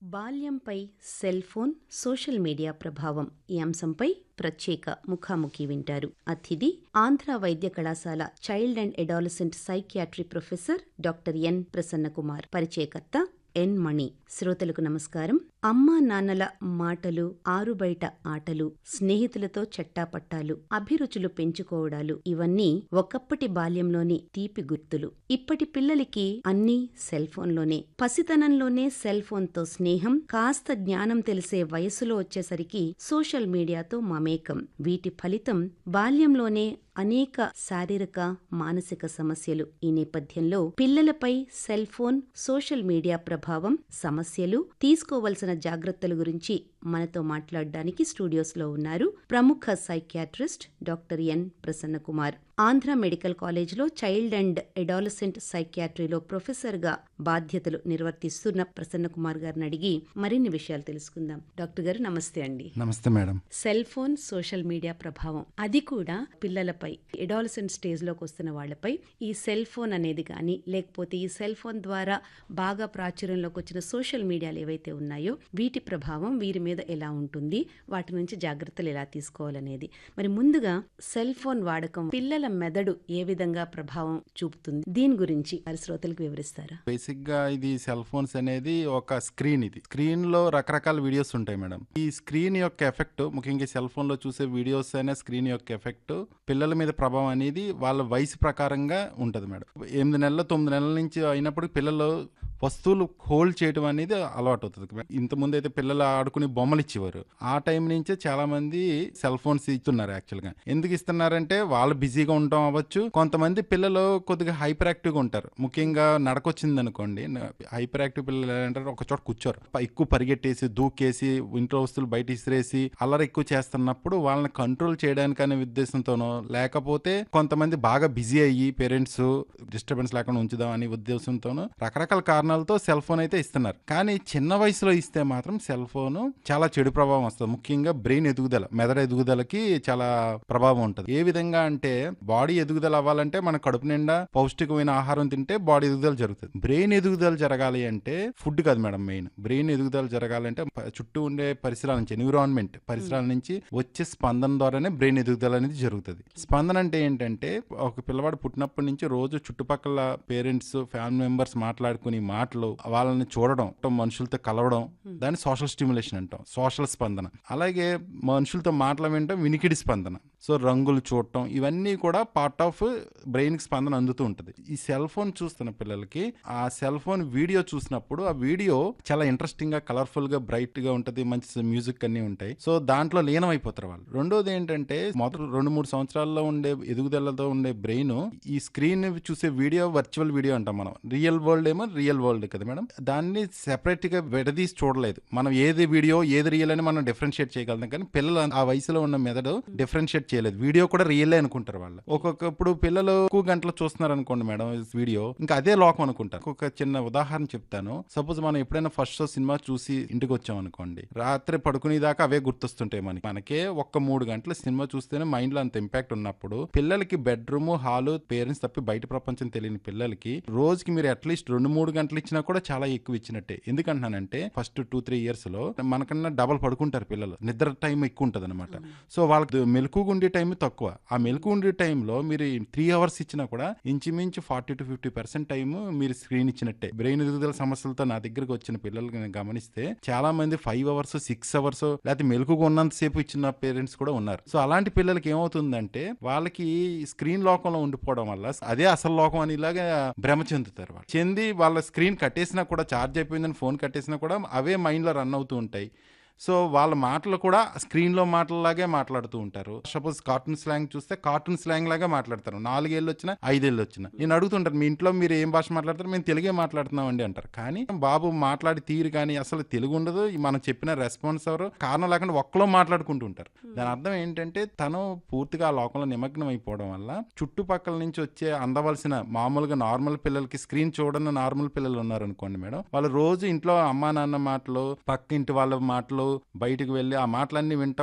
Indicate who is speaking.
Speaker 1: బాల్యంపై cell phone social media ప్రభావం ఈ అంశంపై ప్రత్యేక ముఖాముఖి వింటారు అతిథి ఆంధ్ర వైద్య కళాశాల child and adolescent psychiatry professor doctor N Prasannakumar పరిచయకర్త ఎన్ మణి శ్రోతలకు నమస్కారం అమ్మా నాన్నల మాటలు ఆరుబయట ఆటలు స్నేహితులతో చట్టాపట్టాలు అభిరుచులు పెంచుకోవడాలు ఇవన్నీ ఒకప్పటి బాల్యంలోని తీపి గుర్తులు ఇప్పటి పిల్లలకి అన్నీ సెల్ ఫోన్లోనే పసితనంలోనే సెల్ ఫోన్తో స్నేహం కాస్త జ్ఞానం తెలిసే వయసులో వచ్చేసరికి సోషల్ మీడియాతో మమేకం వీటి ఫలితం బాల్యంలోనే అనేక శారీరక మానసిక సమస్యలు ఈ నేపథ్యంలో పిల్లలపై సెల్ ఫోన్ సోషల్ మీడియా ప్రభావం సమస్యలు తీసుకోవలసిన జాగ్రత్తల గురించి మనతో మాట్లాడడానికి స్టూడియోస్లో ఉన్నారు ప్రముఖ psychiatrist doctor N Prasanna Kumar Andhra medical కాలేజ్లో చైల్డ్ అండ్ అడాలసెంట్ సైకియాట్రీలో ప్రొఫెసర్గా బాధ్యతలు నిర్వర్తిస్తున్న ప్రసన్న కుమార్ గారిని అడిగి మరిన్ని విషయాలు తెలుసుకుందాం డాక్టర్ గారు నమస్తే అండి
Speaker 2: నమస్తే madam
Speaker 1: cell phone social media ప్రభావం అది కూడా పిల్లలపై ఎడాలసెంట్ స్టేజ్లోకి వస్తున్న వాళ్ళపై ఈ సెల్ ఫోన్ అనేది కానీ లేకపోతే ఈ సెల్ ఫోన్ ద్వారా బాగా ప్రాచుర్యంలోకి వచ్చిన సోషల్ మీడియాలు ఏవైతే ఉన్నాయో వీటి ప్రభావం వీరి మీద ఎలా ఉంటుంది వాటి నుంచి జాగ్రత్తలు ఎలా తీసుకోవాలనేది మరి ముందుగా సెల్ ఫోన్ వాడకం పిల్లల మెదడు ఏ విధంగా ప్రభావం చూపుతుంది దీని గురించి వారి శ్రోతలకు వివరిస్తారా
Speaker 2: బేసిక్ గా ఇది సెల్ ఫోన్స్ అనేది ఒక స్క్రీన్ ఇది స్క్రీన్ లో రకరకాల వీడియోస్ ఉంటాయి మేడం ఈ స్క్రీన్ యొక్క ఎఫెక్ట్ ముఖ్యంగా సెల్ ఫోన్ లో చూసే వీడియోస్ అనే స్క్రీన్ యొక్క ఎఫెక్ట్ పిల్లల మీద ప్రభావం అనేది వాళ్ళ వయసు ప్రకారంగా ఉంటది మేడం ఎనిమిది నెలలు తొమ్మిది నెలల నుంచి అయినప్పుడు పిల్లలు వస్తువులు హోల్డ్ చేయడం అనేది అలవాటు అవుతుంది ఇంతకుముందు అయితే పిల్లలు ఆడుకుని బొమ్మలు ఇచ్చేవారు ఆ టైం నుంచే చాలా మంది సెల్ ఫోన్స్ ఇస్తున్నారు యాక్చువల్గా ఎందుకు ఇస్తున్నారంటే వాళ్ళు బిజీగా ఉండటం అవ్వచ్చు కొంతమంది పిల్లలు కొద్దిగా హైపర్ యాక్టివ్గా ఉంటారు ముఖ్యంగా నడకొచ్చింది అనుకోండి హైపర్ యాక్టివ్ పిల్లలు ఏంటంటే ఒక చోట కూర్చోరు ప- ఎక్కువ పరిగెట్టేసి దూకేసి ఇంట్లో వస్తువులు బయట ఇసిరేసి అల్లరి ఎక్కువ చేస్తున్నప్పుడు వాళ్ళని కంట్రోల్ చేయడానికి అనే ఉద్దేశంతోనో లేకపోతే కొంతమంది బాగా బిజీ అయ్యి పేరెంట్స్ డిస్టర్బెన్స్ లేకుండా ఉంచుదాం అనే ఉద్దేశంతోనో రకరకాల కారణాలతో సెల్ ఫోన్ అయితే ఇస్తున్నారు కానీ చిన్న వయసులో ఇస్తే మాత్రం సెల్ ఫోన్ చాలా చెడు ప్రభావం వస్తుంది ముఖ్యంగా బ్రెయిన్ ఎదుగుదల మెదడు ఎదుగుదలకి చాలా ప్రభావం ఉంటుంది ఏ విధంగా అంటే బాడీ ఎదుగుదల అవ్వాలంటే మన కడుపు నిండా పౌష్టికమైన ఆహారం తింటే బాడీ ఎదుగుదల జరుగుతుంది బ్రెయిన్ ఎదుగుదల జరగాలి అంటే ఫుడ్ కాదు మేడం మెయిన్ బ్రెయిన్ ఎదుగుదల జరగాలంటే ప- చుట్టూ ఉండే పరిసరాల నుంచి ఎన్విరాన్మెంట్ పరిసరాల నుంచి వచ్చే స్పందన ద్వారానే బ్రెయిన్ ఎదుగుదల అనేది జరుగుతుంది స్పందన అంటే ఏంటంటే ఒక పిల్లవాడు పుట్టినప్పటి నుంచి రోజు చుట్టుపక్కల పేరెంట్స్ ఫ్యామిలీ మెంబర్స్ మాట్లాడుకుని మాటలు వాళ్ళని చూడడం మనుషులతో కలవడం దాన్ని సోషల్ స్టిమ్యులేషన్ అంటాం సోషల్ స్పందన అలాగే మనుషులతో మాటలు వినటం వినికిడి స్పందన సో రంగులు చూడటం ఇవన్నీ కూడా పార్ట్ ఆఫ్ బ్రెయిన్ కి స్పందన అందుతూ ఉంటుంది ఈ సెల్ ఫోన్ చూస్తున్న పిల్లలకి ఆ సెల్ ఫోన్ వీడియో చూసినప్పుడు ఆ వీడియో చాలా ఇంట్రెస్టింగ్ గా కలర్ఫుల్ గా బ్రైట్ గా ఉంటది మంచి మ్యూజిక్ అన్ని ఉంటాయి సో దాంట్లో లీనం అయిపోతారు వాళ్ళు రెండోది ఏంటంటే మొదటి రెండు మూడు సంవత్సరాల్లో ఉండే ఎదుగుదలతో ఉండే బ్రెయిన్ ఈ స్క్రీన్ చూసే వీడియో వర్చువల్ వీడియో అంటాం మనం రియల్ వరల్డ్ ఏమో రియల్ వరల్డ్ కదా మేడం దాన్ని సెపరేట్ గా విడదీసి చూడలేదు మనం ఏది వీడియో ఏది రియల్ అని మనం డిఫరెన్షియేట్ చేయగలుగుతాం కానీ పిల్లలు ఆ వయసులో ఉన్న మెదడు డిఫరెన్షియేట్ చేయలేదు వీడియో కూడా రియల్ అనుకుంటారు వాళ్ళు ఒక్కొక్కప్పుడు పిల్లలు ఎక్కువ గంటలు చూస్తున్నారు అనుకోండి మేడం వీడియో ఇంకా అదే లోకం అనుకుంటారు ఒక చిన్న ఉదాహరణ చెప్తాను సపోజ్ మనం ఎప్పుడైనా ఫస్ట్ షో సినిమా చూసి ఇంటికి వచ్చాం అనుకోండి రాత్రి పడుకునే దాకా అవే గుర్తొస్తుంటాయి మనకి మనకే ఒక్క మూడు గంటల సినిమా చూస్తేనే మైండ్ లో అంత ఇంపాక్ట్ ఉన్నప్పుడు పిల్లలకి బెడ్రూమ్ హాలు పేరెంట్స్ తప్పి బయట ప్రపంచం తెలియని పిల్లలకి రోజుకి మీరు అట్లీస్ట్ రెండు మూడు గంటలు ఇచ్చినా కూడా చాలా ఎక్కువ ఇచ్చినట్టే ఎందుకంటున్నానంటే ఫస్ట్ టూ త్రీ ఇయర్స్ లో మనకన్నా డబల్ పడుకుంటారు పిల్లలు నిద్ర టైం ఎక్కువ ఉంటుంది అనమాట సో వాళ్ళకి మెలకు ఉండే టైం తక్కువ ఆ మెలకు ఉండే టైంలో మీరు త్రీ అవర్స్ ఇచ్చినా కూడా ఇంచుమించు forty to fifty percent time మీరు స్క్రీన్ ఇచ్చినట్టే బ్రెయిన్ ఎదుగుదల సమస్యలతో నా దగ్గరకు వచ్చిన పిల్లలకి నేను గమనిస్తే చాలా మంది ఫైవ్ అవర్స్ సిక్స్ అవర్స్ లేకపోతే మెలకుగా ఉన్నంత సేపు ఇచ్చిన పేరెంట్స్ కూడా ఉన్నారు సో అలాంటి పిల్లలకి ఏమవుతుందంటే వాళ్ళకి స్క్రీన్ లోకంలో ఉండిపోవడం వల్ల అదే అసలు లోకం అని ఇలాగా భ్రమ చెందుతారు వాళ్ళు చెంది వాళ్ళ స్క్రీన్ కట్టేసినా కూడా ఛార్జ్ అయిపోయిందని ఫోన్ కట్టేసినా కూడా అవే మైండ్ లో రన్ అవుతూ ఉంటాయి సో వాళ్ళ మాటలు కూడా స్క్రీన్ లో మాటలలాగే మాట్లాడుతూ ఉంటారు సపోజ్ కార్టూన్ స్లాంగ్ చూస్తే కార్టూన్ స్లాంగ్ లాగా మాట్లాడతారు నాలుగేళ్ళు వచ్చినా ఐదేళ్ళు వచ్చినా నేను అడుగుతుంటారు మీ ఇంట్లో మీరు ఏం భాష మాట్లాడతారు మేము తెలుగే మాట్లాడుతున్నాం అండి అంటారు కానీ బాబు మాట్లాడి తీరు కానీ అసలు తెలుగు ఉండదు మనం చెప్పిన రెస్పాన్స్ ఎవరు కారణం లేకుండా ఒక్కలో మాట్లాడుకుంటూ ఉంటారు దాని అర్థం ఏంటంటే తను పూర్తిగా ఆ లోకంలో నిమగ్నం అయిపోవడం వల్ల చుట్టుపక్కల నుంచి వచ్చే అందవలసిన మామూలుగా నార్మల్ పిల్లలకి స్క్రీన్ చూడని నార్మల్ పిల్లలు ఉన్నారు అనుకోండి మేడం వాళ్ళు రోజు ఇంట్లో అమ్మా నాన్న మాటలు పక్క ఇంటి వాళ్ళ మాటలు బయటకు వెళ్ళి ఆ మాటలన్నీ వింటాం